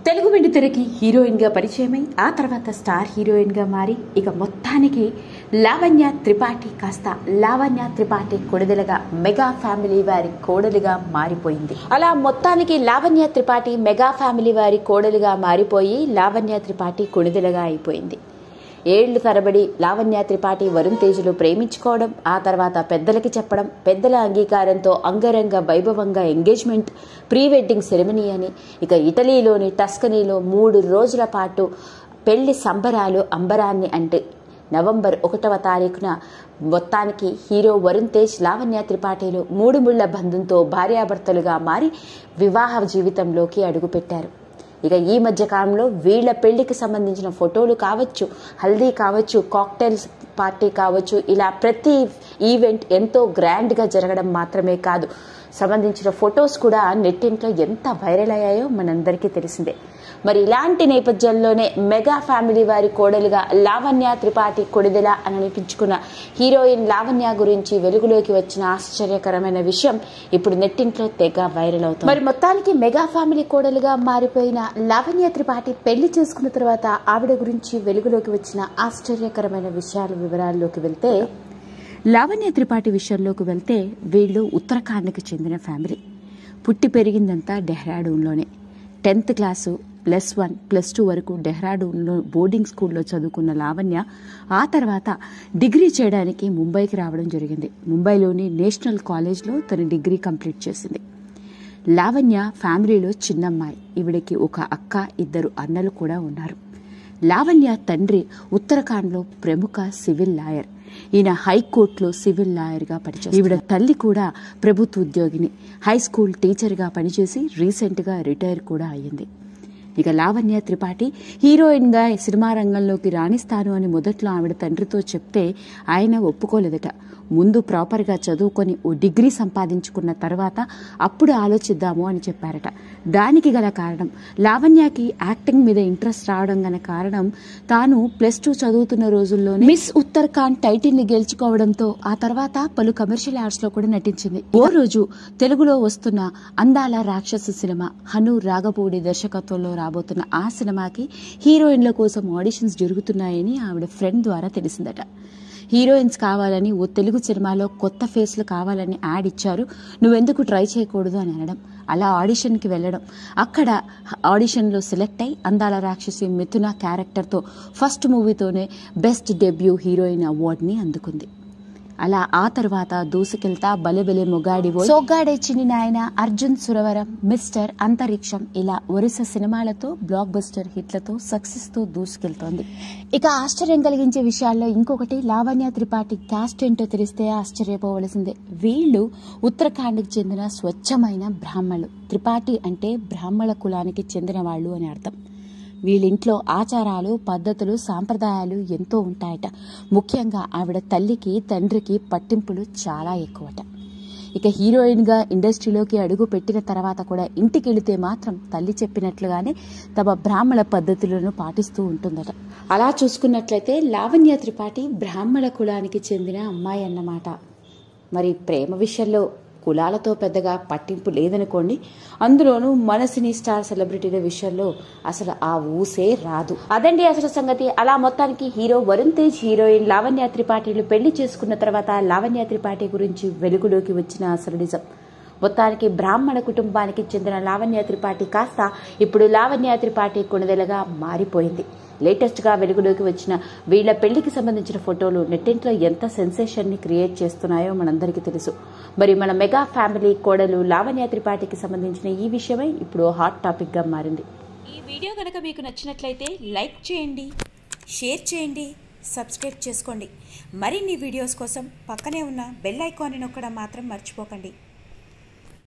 తెలుగు వెండి తెరకి హీరోయిన్గా పరిచయమై ఆ తర్వాత స్టార్ హీరోయిన్గా మారి ఇక మొత్తానికి లావణ్య త్రిపాఠి కాస్త లావణ్య త్రిపాఠి కొడుదలగా మెగా ఫ్యామిలీ వారి కోడలుగా మారిపోయింది అలా మొత్తానికి లావణ్య త్రిపాఠి మెగా ఫ్యామిలీ వారి కోడలుగా మారిపోయి లావణ్య త్రిపాఠి కొడుదలగా అయిపోయింది ఏళ్లు తరబడి లావణ్య త్రిపాఠి వరుణ్ తేజులు ప్రేమించుకోవడం ఆ తర్వాత పెద్దలకి చెప్పడం పెద్దల అంగీకారంతో అంగరంగ వైభవంగా ఎంగేజ్మెంట్ ప్రీ వెడ్డింగ్ సెరమనీ అని ఇక ఇటలీలోని టస్కనీలో మూడు రోజుల పాటు పెళ్లి సంబరాలు అంబరాన్ని అంటే నవంబర్ ఒకటవ తారీఖున మొత్తానికి హీరో వరుణ్ తేజ్ లావణ్య త్రిపాఠిలు మూడు ముళ్ల బంధంతో భార్యాభర్తలుగా మారి వివాహ జీవితంలోకి అడుగుపెట్టారు ఇక ఈ మధ్య కాలంలో వీళ్ళ పెళ్లికి సంబంధించిన ఫోటోలు కావచ్చు హల్దీ కావచ్చు కాక్టైల్స్ పార్టీ కావచ్చు ఇలా ప్రతి ఈవెంట్ ఎంతో గ్రాండ్గా జరగడం మాత్రమే కాదు సంబంధించిన ఫొటోస్ కూడా నెట్టింట్లో ఎంత వైరల్ అయ్యాయో మనందరికీ తెలిసిందే మరి ఇలాంటి నేపథ్యంలోనే మెగా ఫ్యామిలీ వారి కోడలుగా లావణ్య త్రిపాఠి కొడిదెల అని అనిపించుకున్న హీరోయిన్ లావణ్య గురించి వెలుగులోకి వచ్చిన ఆశ్చర్యకరమైన విషయం ఇప్పుడు నెట్టింట్లో తెగ వైరల్ అవుతుంది మరి మొత్తానికి మెగా ఫ్యామిలీ కోడలుగా మారిపోయిన లావణ్య త్రిపాఠి పెళ్లి చేసుకున్న తర్వాత ఆవిడ గురించి వెలుగులోకి వచ్చిన ఆశ్చర్యకరమైన విషయాల వివరాల్లోకి వెళ్తే లావణ్య త్రిపాఠి విషయంలోకి వెళ్తే వీళ్ళు ఉత్తరాఖండ్కి చెందిన ఫ్యామిలీ పుట్టి పెరిగిందంతా డెహ్రాడూన్లోనే tenth class plus one plus two వరకు డెహ్రాడూన్లో బోర్డింగ్ స్కూల్లో చదువుకున్న లావణ్య ఆ తర్వాత డిగ్రీ చేయడానికి ముంబైకి రావడం జరిగింది ముంబైలోని నేషనల్ కాలేజ్లో తన డిగ్రీ కంప్లీట్ చేసింది లావణ్య ఫ్యామిలీలో చిన్నమ్మాయి ఈవిడకి ఒక అక్క ఇద్దరు అన్నలు కూడా ఉన్నారు లావణ్య తండ్రి ఉత్తరాఖండ్లో ప్రముఖ సివిల్ లాయర్ ఈయన హైకోర్టులో సివిల్ లాయర్గా పనిచేస్తారు ఈవిడ తల్లి కూడా ప్రభుత్వ ఉద్యోగిని హై స్కూల్ టీచర్గా పనిచేసి రీసెంట్గా రిటైర్ కూడా అయ్యింది ఇక లావణ్య త్రిపాఠి హీరోయిన్గా సినిమా రంగంలోకి రాణిస్తాను అని మొదట్లో ఆవిడ తండ్రితో చెప్తే ఆయన ఒప్పుకోలేదట ముందు ప్రాపర్గా చదువుకొని ఓ డిగ్రీ సంపాదించుకున్న తర్వాత అప్పుడు ఆలోచిద్దాము అని చెప్పారట దానికి గల కారణం లావణ్యకి యాక్టింగ్ మీద ఇంట్రెస్ట్ రావడం గల కారణం తాను ప్లస్ టూ చదువుతున్న రోజుల్లోనే మిస్ ఉత్తరాఖండ్ టైటిల్ ని గెలుచుకోవడంతో ఆ తర్వాత పలు కమర్షియల్ యాడ్స్ లో కూడా నటించింది ఓ రోజు తెలుగులో వస్తున్న అందాల రాక్షస సినిమా హను రాగపూడి దర్శకత్వంలో రాబోతున్న ఆ సినిమాకి హీరోయిన్ల కోసం ఆడిషన్స్ జరుగుతున్నాయని ఆవిడ ఫ్రెండ్ ద్వారా తెలిసిందట హీరోయిన్స్ కావాలని ఓ తెలుగు సినిమాలో కొత్త ఫేస్లు కావాలని యాడ్ ఇచ్చారు నువ్వెందుకు ట్రై చేయకూడదు అని అనడం అలా ఆడిషన్కి వెళ్ళడం అక్కడ ఆడిషన్లో సెలెక్ట్ అయి అందాల రాక్షసి మిథున క్యారెక్టర్తో ఫస్ట్ మూవీతోనే బెస్ట్ డెబ్యూ హీరోయిన్ అవార్డుని అందుకుంది అలా ఆ తర్వాత దూసుకెళ్తా బలెబెలె మొగాడివో సోగ్గాడే చిన్ని నాయన అర్జున్ సురవరం మిస్టర్ అంతరిక్షం ఇలా వరుస సినిమాలతో బ్లాక్ బస్టర్ హిట్లతో సక్సెస్ తో దూసుకెళ్తోంది ఇక ఆశ్చర్యం కలిగించే విషయాల్లో ఇంకొకటి లావణ్య త్రిపాఠి క్యాస్ట్ ఏంటో తెలిస్తే ఆశ్చర్యపోవలసిందే వీళ్ళు ఉత్తరాఖండ్కి చెందిన స్వచ్ఛమైన బ్రాహ్మణులు త్రిపాఠి అంటే బ్రాహ్మణ కులానికి చెందిన వాళ్ళు అని అర్థం వీళ్ళింట్లో ఆచారాలు పద్ధతులు సాంప్రదాయాలు ఎంతో ఉంటాయట ముఖ్యంగా ఆవిడ తల్లికి తండ్రికి పట్టింపులు చాలా ఎక్కువట ఇక హీరోయిన్గా ఇండస్ట్రీలోకి అడుగు పెట్టిన తర్వాత కూడా ఇంటికి వెళితే మాత్రం తల్లి చెప్పినట్లుగానే తమ బ్రాహ్మణ పద్ధతులను పాటిస్తూ ఉంటుందట అలా చూసుకున్నట్లయితే లావణ్య త్రిపాఠి బ్రాహ్మణ కులానికి చెందిన అమ్మాయి అన్నమాట మరి ప్రేమ విషయంలో కులాలతో పెద్దగా పట్టింపు లేదనుకోండి అందులోనూ మనసిని స్టార్ సెలబ్రిటీల విషయంలో అసలు ఆ ఊసే రాదు అదండి అసలు సంగతి అలా మొత్తానికి హీరో వరుణ్ తేజ్ హీరోయిన్ లావణ్య త్రిపాఠిలు పెళ్లి చేసుకున్న తర్వాత లావణ్య త్రిపాఠి గురించి వెలుగులోకి వచ్చిన అసలు నిజం మొత్తానికి బ్రాహ్మణ కుటుంబానికి చెందిన లావణ్య త్రిపాఠి కాస్త ఇప్పుడు లావణ్య త్రిపాఠి కొనుదెలగా మారిపోయింది లేటెస్ట్ గా వెలుగులోకి వచ్చిన వీళ్ల పెళ్లికి సంబంధించిన ఫోటోలు నెట్టింట్లో ఎంత సెన్సేషన్ ని క్రియేట్ చేస్తున్నాయో మనందరికీ తెలుసు మరి మన మెగా ఫ్యామిలీ కోడలు లావణ్య త్రిపాఠికి సంబంధించిన ఈ విషయమై ఇప్పుడు హాట్ టాపిక్ గా మారింది ఈ వీడియో కనుక మీకు నచ్చినట్లయితే లైక్ చేయండి షేర్ చేయండి సబ్స్క్రైబ్ చేసుకోండి మరిన్ని వీడియోస్ కోసం పక్కనే ఉన్న బెల్ ఐకాన్ని నొక్కడం మాత్రం మర్చిపోకండి